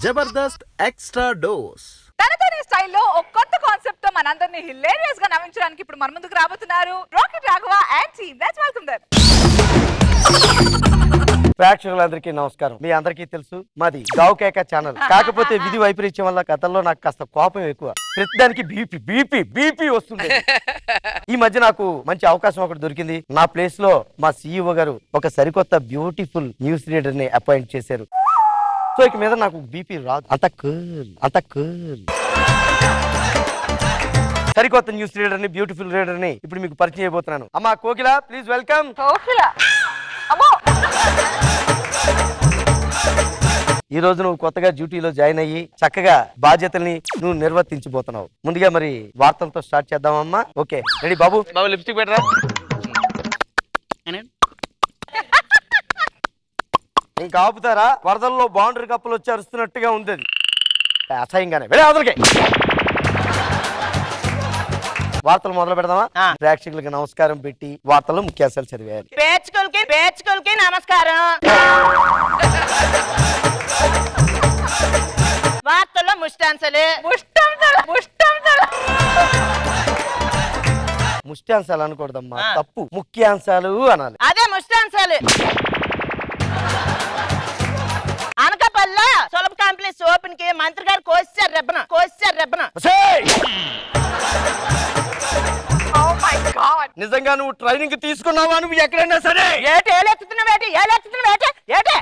Jabardasth extra dose తనతోనే స్టైల్లో ఒక కొత్త కాన్సెప్ట్ తో మనందరినీ హిలేరియస్ గా నవ్వించడానికి ఇప్పుడు మన ముందుకు రాబోతున్నారు rocket Raghava and team let's welcome them ప్రేక్షకులందరికీ నమస్కారం మీ అందరికీ తెలుసు మాది గావ్ కేక ఛానల్ కాకపోతే విధి వైపరీత్యం వల్ల కథల్లో నాకు కాస్త కోపం ఎక్కువ ప్రతిదానికి బీపీ బీపీ బీపీ వస్తుంది ఈ మధ్య నాకు మంచి అవకాశం ఒకటి దొరికింది నా ప్లేస్ లో మా సీఈఓ గారు ఒక సరికొత్త బ్యూటిఫుల్ న్యూస్ రీడర్ ని అపాయింట్ చేశారు సో ఇక మీద నాకు బీపీ రాదు అంత కూల్ అంత కూల్ సరికొత్త న్యూస్ రీడర్ ని బ్యూటిఫుల్ రీడర్ ని ఇప్పుడు మీకు పరిచయం చేయబోతున్నాను అమ్మా కోకిల ప్లీజ్ వెల్కమ్ కోకిల అమ్మో ఈ రోజు నువ్వు కొత్తగా డ్యూటీలో జాయిన్ అయ్యి చక్కగా బాధ్యతల్ని నువ్వు నిర్వర్తించబోతున్నావు ముందుగా మరి వార్తలతో స్టార్ట్ చేద్దామమ్మా ఓకే రెడీ బాబు బాబు లిప్స్టిక్ పెట్టరా ఇంకా ఆపుతారా వరదల్లో బౌండరీ కప్పులు వచ్చి అరుస్తున్నట్టుగా ఉంది అది అసహ్యంగానే వెళ్ళే అవతలకి వార్తలు మొదలు పెడదామా ఆ. ప్రేక్షకులకి నమస్కారం పెట్టి వార్తలు ముఖ్యాంశాలు చదివేయాలి పేచుకులకి పేచుకులకి నమస్కారం వార్తల్లో ముష్టాన్సలు ముష్టందల ముష్టందల ముఖ్యాంశాలు అనకూడదమ్మా ఆ. తప్పు ముఖ్యాంశాలు అనాలి అదే ముష్టాన్సాలు అనకాపల్లిలో సులభ కాంప్లెక్స్ ఓపెన్ కి మంత్రి గారు కోసారు రెబ్బన కోసారు రెబ్బన ఒసేయ్! ఓ మై గాడ్ నిజంగా నువ్వు ట్రైనింగ్ తీసుకున్నావా నువ్వు ఎక్కడైనా సరే ఏటి ఏలెత్తుతున్న వేటి ఏలెత్తుతున్న వేటి ఏటి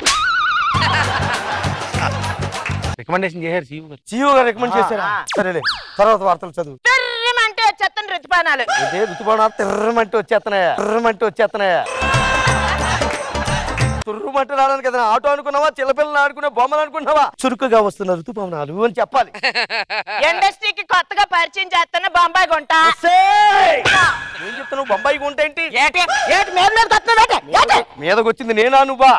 రికమెండేషన్ చేశారు సీఈఓ గారు సీఈఓ గారు రికమెండ్ చేశారా ఆ. సరేలే తర్వాత వార్తలు చదువు తిర్రమంటే చెత్తని రుతుపానాలు ఇదే ఋతుపవనాలు తిర్రమంటే వచ్చేస్తున్నాయా తిర్రమంటే వచ్చేస్తున్నాయా తుర్రుమంటే రావడానికి కదా ఆటో అనుకున్నావా చిల్లపిల్లలు ఆడుకునే బొమ్మలు అనుకున్నావా చురుకుగా వస్తున్న ఋతుపవనాలు అని చెప్పాలి ఇండస్ట్రీకి కొత్తగా పరిచయం చేస్తున్న బొంబాయి గుంట ఒసేయ్! ఏం చెప్తున్నావు బొంబాయి గుంట ఏంటి ఏటి ఏటి మీద మీద కొత్త ఏటి మీదకి వచ్చింది నేనా నువ్వా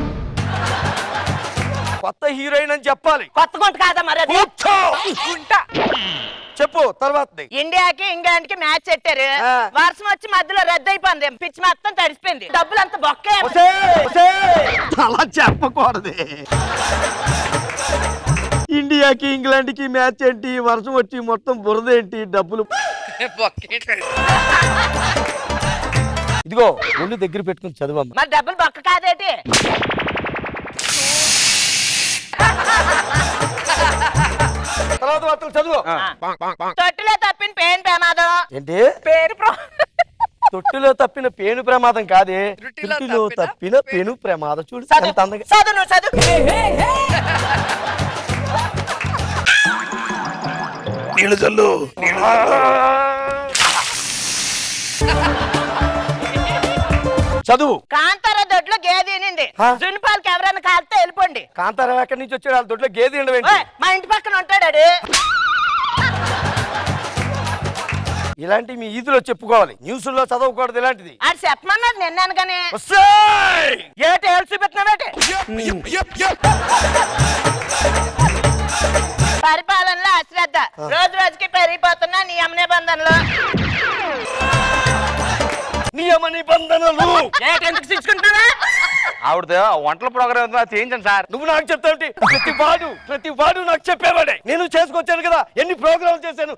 కొత్త హీరోయిన్ అని చెప్పాలి కొత్త గుంట కాదా మరి అది కూర్చో! గుంట చెప్పు తర్వాత ఇండియాకి ఇంగ్లాండ్ కి మ్యాచ్ పెట్టారు ఆ. వర్షం వచ్చి మధ్యలో రద్దు అయిపోయింది పిచ్చి మొత్తం తడిసిపోయింది డబ్బులు అంతా బొక్కే అలా చెప్పకూడదు ఇండియాకి ఇంగ్లాండ్ కి మ్యాచ్ ఏంటి వర్షం వచ్చి మొత్తం బురద ఏంటి డబ్బులు ఇదిగో ఒళ్ళు దగ్గర పెట్టుకుని చదువమ్మ మరి డబ్బులు బొక్క కాదేటి తర్వాత వార్తలు చదువు తొట్టిలో తప్పిన పెయిన్ ప్రమాదం ఏంటి పేరు ప్రో తొట్టిలో తప్పిన పేను ప్రమాదం కాదే రుటిలో తుట్టిలో తప్పిన తప్పిన పేను ప్రమాదం చూడు చదువు ఎంత అందంగా చదువు నువ్వు చదువు చదువు కాంతార దొడ్లో గేదె ఈనింది ఆ? జున్పాలకి ఎవరైనా కాలితే వెళ్ళిపోండి కాంతారావు ఎక్కడి నుంచి వచ్చాడు వాళ్ళ దొడ్లో గేదె ఏంటి ఓయ్, మా ఇంటి పక్కన ఉంటాడు ఆడు. ఇలాంటి మీ ఈదులో చెప్పుకోవాలి న్యూస్ లో చదవకూడదు ఇలాంటిది ఆడు చెప్పమన్నాడు నిన్నాను కానీ ఒసేయ్! ఏటి ఏళ్ళు చూపెట్టినావేటి పరిపాలనలో అశ్రద్ధ రోజు రోజుకి పెరిగిపోతున్నా నీ అమ్మ నిబంధనలు నియమ నిబంధనలు ఏటి ఎందుకు శిక్షుకుంటున్నావా ఆవిడ వంటల ప్రోగ్రామ్ చేయించండి సార్ నువ్వు నాకు చెప్తావుంటి ప్రతి వాడు ప్రతి వాడు నాకు చెప్పేవాడే నేను చేసుకొచ్చాను కదా ఎన్ని ప్రోగ్రాంలు చేశాను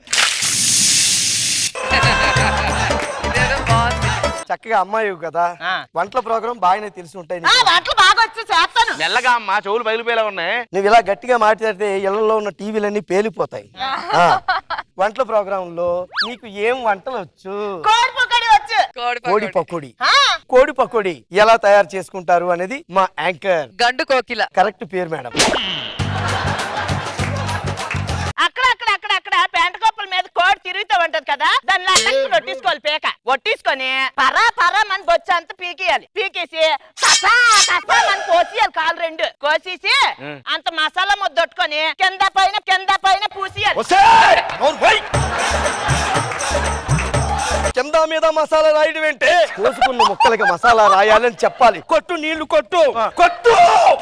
చక్కగా అమ్మాయి కదా ఆ. వంటల ప్రోగ్రాం బాగానే తెలిసి ఉంటాయి ఆ, నీకు. వంటలు బాగా వచ్చి చేస్తాను మెల్లగా అమ్మా చెవులు బయలుపోయేలా ఉన్నాయి నువ్వు ఇలా గట్టిగా మాట్లాడితే ఇళ్లలో ఉన్న టీవీలన్నీ పేలిపోతాయి ఆ. వంటల ప్రోగ్రామ్ లో నీకు ఏం వంటలు వచ్చు కోడి పుక్కడి వచ్చు కోడి పకోడి ఆ, కోడి పకోడి ఎలా తయారు చేసుకుంటారు అనేది మా యాంకర్ గండు కోకిల కరెక్ట్ పేరు మేడం అక్కడ అక్కడ అక్కడ అక్కడ పెంట కొప్పల మీద కోడి తిరుగుతూ ఉంటది కదా దాన్ని అట్టకి ఒట్టించుకోవాలి పేక ఒట్టించుకొని పరా పరా మన బొచ్చు అంతా పీకేయాలి పీకేసి కసా కసా మన కోసేయాలి కాలు రెండు కోసేసి అంత మసాలా ముద్దొట్టుకొని కింద పైన కింద పైన పూసేయాలి ఒసేయ్! నోరు పోయ్! కింద మీద మసాలా రాయడం ఏంటే కోసుకున్న ముక్కలకి మసాలా రాయాలని చెప్పాలి కొట్టు నీళ్లు కొట్టు కొట్టు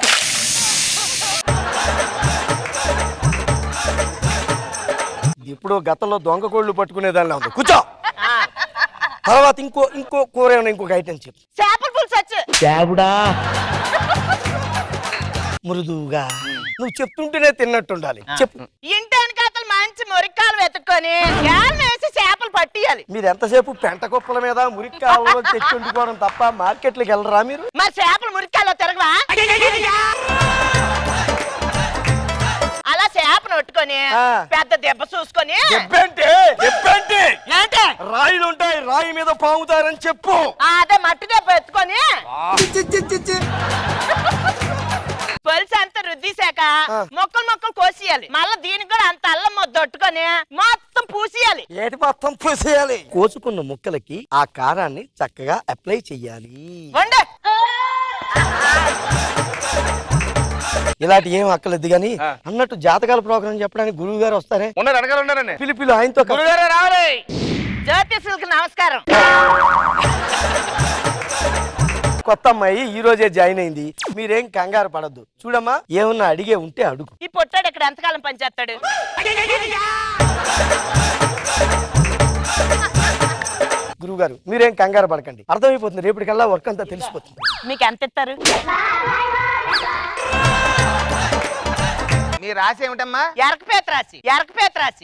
ఇప్పుడు గతంలో దొంగ కోళ్ళు పట్టుకునేదానిలో ఉంది కూర్చో ఆ, తర్వాత ఇంకో ఇంకో కూర ఏమైనా ఇంకొక ఐటెం చెప్పు చేపల పులుసు వచ్చు మృదువుగా నువ్వు చెప్తుంటేనే తిన్నట్టుండాలి చెప్పు ఇంటి వెనకాతలు మంచి మురికాలు వెతుక్కొని గ్యాలను వేసి చేపలు పట్టియాలి మీరు ఎంతసేపు పెంట కుప్పల మీద మురికి కావాలి తెచ్చి వండుకోవడం తప్ప మార్కెట్లకు వెళ్ళరా మీరు మరి చేపలు మురికాల్లో తిరగవా అలా చేపను పట్టుకొని ఆ. పెద్ద దెబ్బ చూసుకొని దెబ్బంటే దెబ్బంటే ఏంటి రాయిలు ఉంటాయి రాయి మీద పాముతారని చెప్పు ఆ, అదే మట్టి దెబ్బ ఎత్తుకొని పొలిసి అంతా రుద్దిశాక ఆ. మొక్కలు మొక్కలు కోసేయాలి మళ్ళీ దీనికి కూడా అంత అల్లం మొద్దు కొట్టుకొని మొత్తం పూసేయాలి ఏటి మొత్తం పూసేయాలి కోసుకున్న ముక్కలకి ఆ కారాన్ని చక్కగా అప్లై చెయ్యాలి వండు ఇలాంటి ఏం అక్కలేదు గాని ఆ. అన్నట్టు జాతకాల ప్రోగ్రాం చెప్పడానికి గురువు గారు వస్తారే ఉన్నారు వెనకాల ఉన్నారండి పిలిపిలు ఆయనతో కలు- గురుగారు రావాలి జ్యోతిషులకి నమస్కారం కొత్త అమ్మాయి ఈ రోజే జాయిన్ అయింది మీరేం కంగారు పడద్దు చూడమ్మా ఏమన్నా అడిగే ఉంటే అడుగు ఈ పొట్టాడు ఇక్కడ ఎంతకాలం పనిచేస్తాడు గురువు గారు మీరేం కంగారు పడకండి అర్థమైపోతుంది రేపటికల్లా వర్క్ అంతా తెలిసిపోతుంది మీకు ఎంత ఇస్తారు మీ రాసి ఏమిటమ్మా ఎరకపేత రాసి ఎరకపేత రాసి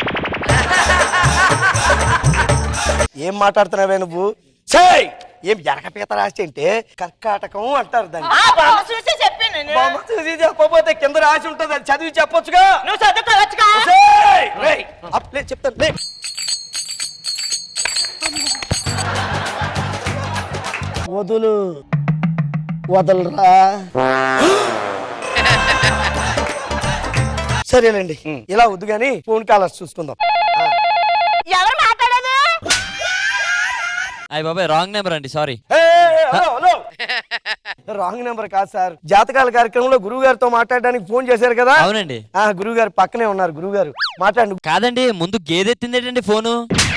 ఏం మాట్లాడుతున్నావే నువ్వు ఛేయ్! ఏం ఎరకపీత రాసి అంటే కర్కాటకం అంటారు దాన్ని ఆ, బొమ్మ చూసి చెప్పాను నేను. బొమ్మ చూసి చెప్పకపోతే కింద రాసి ఉంటుంది అది చదివి చెప్పొచ్చుగా నువ్వు చదువుకోవచ్చుగా ఛేయ్! రేయ్! అప్ లే, చెప్తాను లే. వదులు వదలరా సరేనండి ఇలా వద్దు గాని ఫోన్ కాలర్స్ చూసుకుందాం ఆ. ఎవరు మాట్లాడేది అయ్య బాబాయ్ రాంగ్ నెంబర్ అండి sorry hey, hello hello wrong number కాదు సార్ జాతకాల కార్యక్రమంలో గురువు గారితో మాట్లాడడానికి ఫోన్ చేశారు కదా అవునండి ఆ గురువు గారు పక్కనే ఉన్నారు గురువు గారు మాట్లాడండి కాదండి ముందు గేదెత్తిందేటండి ఫోను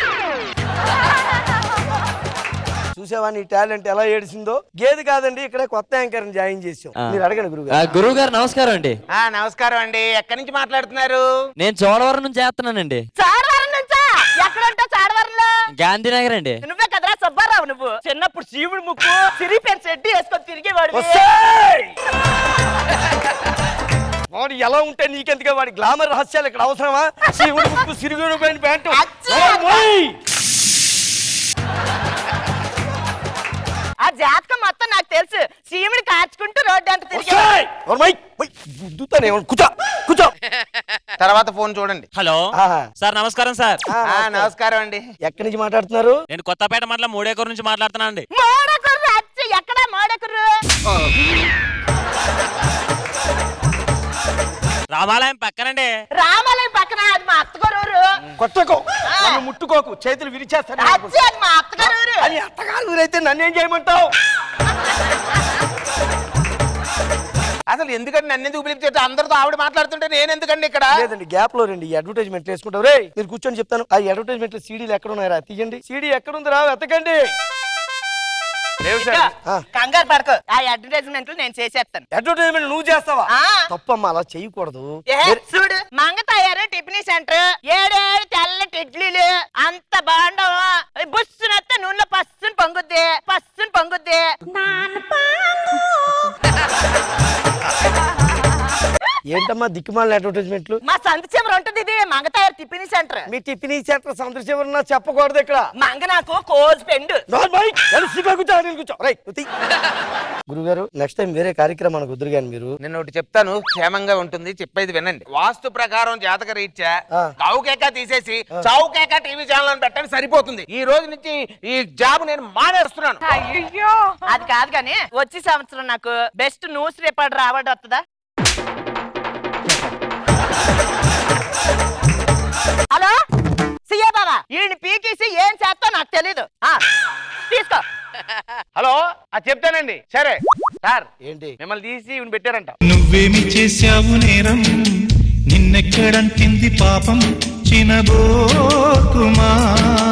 చూసావా నీ టాలెంట్ ఎలా ఏడిసిందో గేది కాదండి ఇక్కడ కొత్త యాంకర్ జాయిన్ చేసాం ఆ. మీరు అడగండి గురువు ఆ, గారు గురువు గారు నమస్కారం అండి ఆ నమస్కారం అండి ఎక్కడి నుంచి మాట్లాడుతున్నారు నేను చోడవరం నుంచి చేస్తున్నానండి చాడవరం నుంచా ఎక్కడ ఉంటావు చాడవరంలో గాంధీనగర్ అండి నువ్వే కదరా సుబ్బారావు నువ్వు చిన్నప్పుడు శివుడు ముక్కు సిరి పెన్ సెడ్డి వేసుకొని తిరిగేవాడు ఒసేయ్! వాడు ఎలా ఉంటే నీకెందుకు వాడి గ్లామర్ రహస్యాలు ఇక్కడ అవసరమా శివుడు ముక్కు సిరుగుడు పైన ప్యాంటు అచ్చా! ఓయ్, ఓయ్! ఆ జాతకం మొత్తం నాకు తెలుసు శివుడు కాచుకుంటూ రోడ్డు అంత తిరిగి ఒసేయ్! ఓర్మై! ఓయ్, గుద్దుతానే వాడిని. కూర్చో కూర్చో తర్వాత ఫోన్ చూడండి హలో ఆహా. సార్ నమస్కారం సార్ ఆ, ఆ నమస్కారం అండి ఎక్కడి నుంచి మాట్లాడుతున్నారు నేను కొత్తపేట మండలం మూడేకూరు నుంచి మాట్లాడుతున్నాను అండి మోడకుర్రు అచ్చు ఎక్కడ మోడకుర్రు రామాలయం పక్కనండి రామాలయం పక్కన అది మా అత్తగారు ఊరు. కొట్టకో నన్ను ముట్టుకోకు చేతులు విరిచేస్తాను అచ్చు అది మా అత్తగారు ఊరు. అని అత్తగారు ఊరైతే నన్ను ఏం చేయమంటావు అసలు ఎందుకండి నన్ను ఎందుకు పిలిపించారు అందరితో ఆవిడ మాట్లాడుతుంటే నేను ఎందుకండి ఇక్కడ లేదండి గ్యాప్ లో రండి అడ్వర్టైజ్మెంట్ వేసుకుంటావు రే మీరు కూర్చొని చెప్తాను ఆ అడ్వర్టైజ్మెంట్ సీడీలు ఎక్కడ ఉన్నాయరా తీయండి సీడీ ఎక్కడ ఉందిరా వెతకండి లేవు ఇదిగో, సార్ ఆ. కంగారు పడకు ఆ అడ్వర్టైజ్మెంట్లు నేను చేసేస్తాను అడ్వర్టైజ్మెంట్ నువ్వు చేస్తావా ఆ. తప్పమ్మా అలా చేయకూడదు ఏ, చూడు మంగ తయారు టిఫినీ సెంటర్ ఏడేడు తెల్లటి ఇడ్లీలు అంత బాగుండవా బుస్సునత్తే నూనెలో పస్సుని పొంగుద్ది పస్సుని పొంగుద్ది ఏంటమ్మా దిక్కుమాలిన అడ్వర్టైజ్మెంట్లు మా సంత చివర ఉంటుంది ఇది మంగ తయారు టిఫినీ సెంటర్ మీ టిఫిన్ సెంటర్ సందర్శ ఎవరన్నా చెప్పకూడదు ఇక్కడ మంగ నాకు కోజ్ పెండు నార్మల్ ఎల్సిగా కూర్చో నేను కూర్చో రైట్ గురుగారు నెక్స్ట్ టైం వేరే కార్యక్రమానికి వద్దురు కానీ మీరు నేను ఒకటి చెప్తాను క్షేమంగా ఉంటుంది చెప్పేది వినండి వాస్తు ప్రకారం జాతక రీత్యా ఆ. గావుకేక తీసేసి చౌకేక టీవీ ఛానల్ అని పెట్టండి సరిపోతుంది ఈ రోజు నుంచి ఈ జాబ్ నేను మానేస్తున్నాను అయ్యో అది కాదు కానీ వచ్చే సంవత్సరం నాకు బెస్ట్ న్యూస్ రిపోర్టర్ అవార్డు వస్తుందా హలో సిఏ బాబా ఈయన పీకేసి ఏం చేస్తా నాకు తెలీదు ఆ, తీసుకో హలో అది చెప్తానండి సరే సార్ ఏంటి మిమ్మల్ని తీసి ఈవిడ పెట్టారంట నువ్వేమి చేశావు నేరం నిన్నెక్కడంటింది పాపం చినబోకుమా